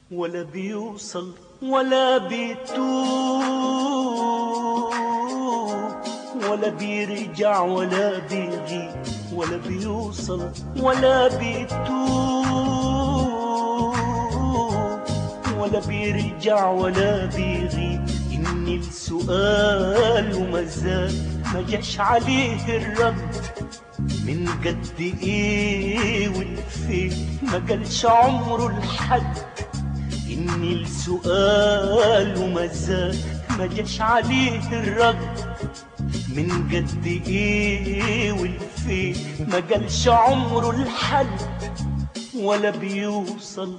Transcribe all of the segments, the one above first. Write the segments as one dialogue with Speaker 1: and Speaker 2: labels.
Speaker 1: ولا بيوصل ولا بيتوب ولا بيرجع ولا بيغيب ولا بيوصل ولا بيتوب ولا بيرجع ولا بيغيب إني السؤال وما زال ما جاش عليه الرد من قد ايه والفين ما قالش عمره لحد اني السؤال وما زال ما جاش عليه الرد من قد ايه والفين ما قالش عمره لحد ولا بيوصل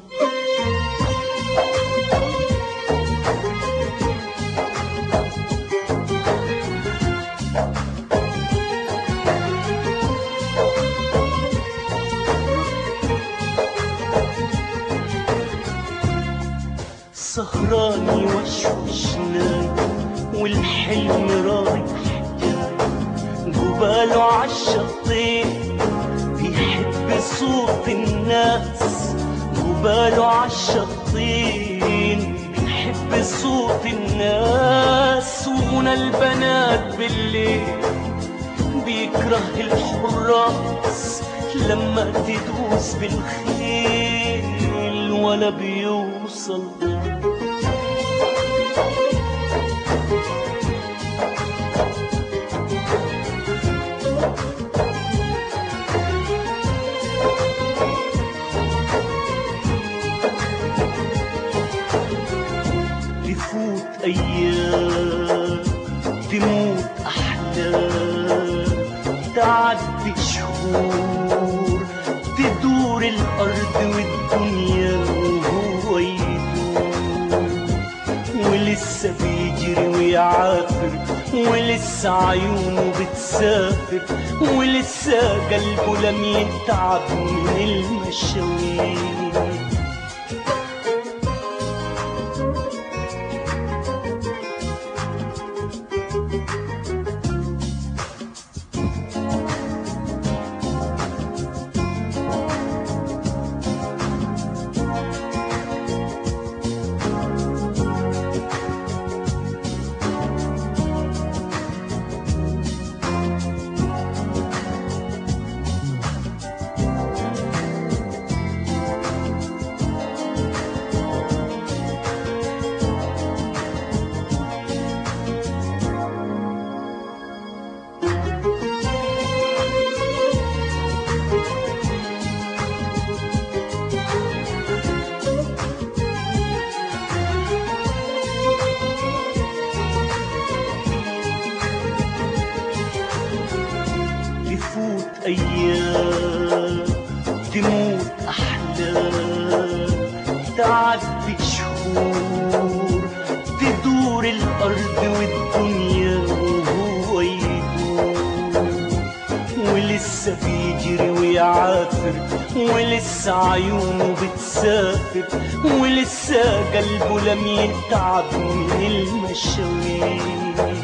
Speaker 1: سهراني وشوش نايم والحلم رايح جاي جباله عالشطين بيحب صوت الناس جباله عالشطين بيحب صوت الناس وغنى البنات بالليل بيكره الحراس لما تدوس بالخيل ولا بيوصل تفوت أيام تموت أحلام تعدي شهور تدور الأرض والدنيا وهو يدور ولسه بيجري ويعافر ولسه عيونه بتسافر ولسه قلبه لم يتعب من المشاوير تفوت أيام تموت أحلام تعدي شهور تدور الأرض والدنيا وهو يدور ولسه بيجري ويعافر ولسه عيونه بتسافر ولسه قلبه لم يتعب من المشاوير